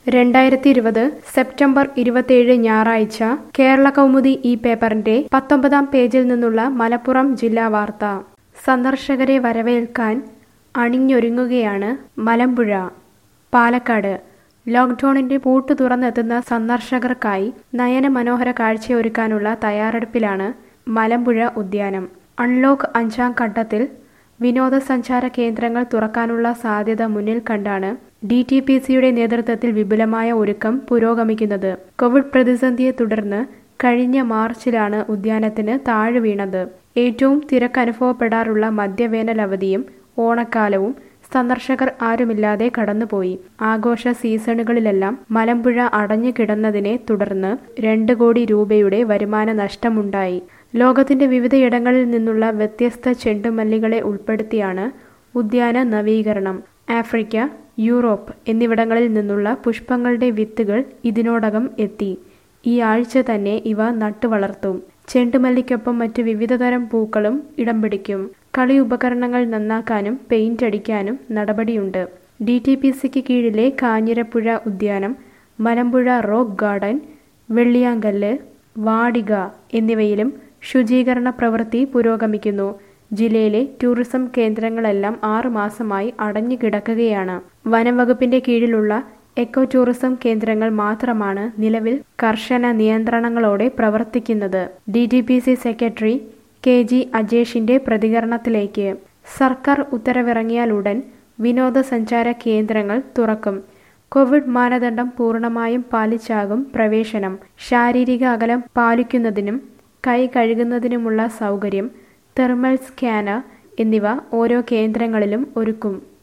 രണ്ടായിരത്തി ഇരുപത് സെപ്റ്റംബർ ഇരുപത്തിയേഴ് ഞായറാഴ്ച കേരള കൗമുദി ഈ പേപ്പറിന്റെ പത്തൊമ്പതാം പേജിൽ നിന്നുള്ള മലപ്പുറം ജില്ലാ വാർത്ത സന്ദർശകരെ വരവേൽക്കാൻ അണിഞ്ഞൊരുങ്ങുകയാണ് മലമ്പുഴ പാലക്കാട് ലോക്ക്ഡൌണിന്റെ പൂട്ട് തുറന്നെത്തുന്ന സന്ദർശകർക്കായി നയന മനോഹര കാഴ്ചയൊരുക്കാനുള്ള തയ്യാറെടുപ്പിലാണ് മലമ്പുഴ ഉദ്യാനം അൺലോക്ക് അഞ്ചാം ഘട്ടത്തിൽ വിനോദസഞ്ചാര കേന്ദ്രങ്ങൾ തുറക്കാനുള്ള സാധ്യത മുന്നിൽ കണ്ടാണ് ഡി ടി പി സിയുടെ നേതൃത്വത്തിൽ വിപുലമായ ഒരുക്കം പുരോഗമിക്കുന്നത് കോവിഡ് പ്രതിസന്ധിയെ തുടർന്ന് കഴിഞ്ഞ മാർച്ചിലാണ് ഉദ്യാനത്തിന് താഴ് വീണത് ഏറ്റവും തിരക്കനുഭവപ്പെടാറുള്ള മധ്യവേനൽ അവധിയും ഓണക്കാലവും സന്ദർശകർ ആരുമില്ലാതെ കടന്നുപോയി ആഘോഷ സീസണുകളിലെല്ലാം മലമ്പുഴ അടഞ്ഞു കിടന്നതിനെ തുടർന്ന് രണ്ട് കോടി രൂപയുടെ വരുമാന നഷ്ടമുണ്ടായി ലോകത്തിന്റെ വിവിധയിടങ്ങളിൽ നിന്നുള്ള വ്യത്യസ്ത ചെണ്ടുമല്ലികളെ ഉൾപ്പെടുത്തിയാണ് ഉദ്യാന നവീകരണം ആഫ്രിക്ക യൂറോപ്പ് എന്നിവിടങ്ങളിൽ നിന്നുള്ള പുഷ്പങ്ങളുടെ വിത്തുകൾ ഇതിനോടകം എത്തി ഈ ആഴ്ച തന്നെ ഇവ നട്ടുവളർത്തും ചെണ്ടുമല്ലിക്കൊപ്പം മറ്റ് വിവിധതരം പൂക്കളും ഇടം പിടിക്കും കളി ഉപകരണങ്ങൾ നന്നാക്കാനും പെയിന്റ് അടിക്കാനും നടപടിയുണ്ട് ഡി ടി പി സിക്ക് കീഴിലെ കാഞ്ഞിരപ്പുഴ ഉദ്യാനം മലമ്പുഴ റോക്ക് ഗാർഡൻ വെള്ളിയാങ്കല്ല് വാടിക എന്നിവയിലും ശുചീകരണ പ്രവൃത്തി പുരോഗമിക്കുന്നു ജില്ലയിലെ ടൂറിസം കേന്ദ്രങ്ങളെല്ലാം ആറു മാസമായി അടഞ്ഞു കിടക്കുകയാണ് വനംവകുപ്പിന്റെ കീഴിലുള്ള എക്കോ ടൂറിസം കേന്ദ്രങ്ങൾ മാത്രമാണ് നിലവിൽ കർശന നിയന്ത്രണങ്ങളോടെ പ്രവർത്തിക്കുന്നത് D T P C secretary K G അജേഷിന്റെ പ്രതികരണത്തിലേക്ക് സർക്കാർ ഉത്തരവിറങ്ങിയാലുടൻ വിനോദസഞ്ചാര കേന്ദ്രങ്ങൾ തുറക്കും കോവിഡ് മാനദണ്ഡം പൂർണ്ണമായും പാലിച്ചാകും പ്രവേശനം ശാരീരിക അകലം പാലിക്കുന്നതിനും കൈ കഴുകുന്നതിനുമുള്ള സൗകര്യം തെർമൽ സ്കാനർ എന്നിവ ഓരോ കേന്ദ്രങ്ങളിലും ഒരുക്കും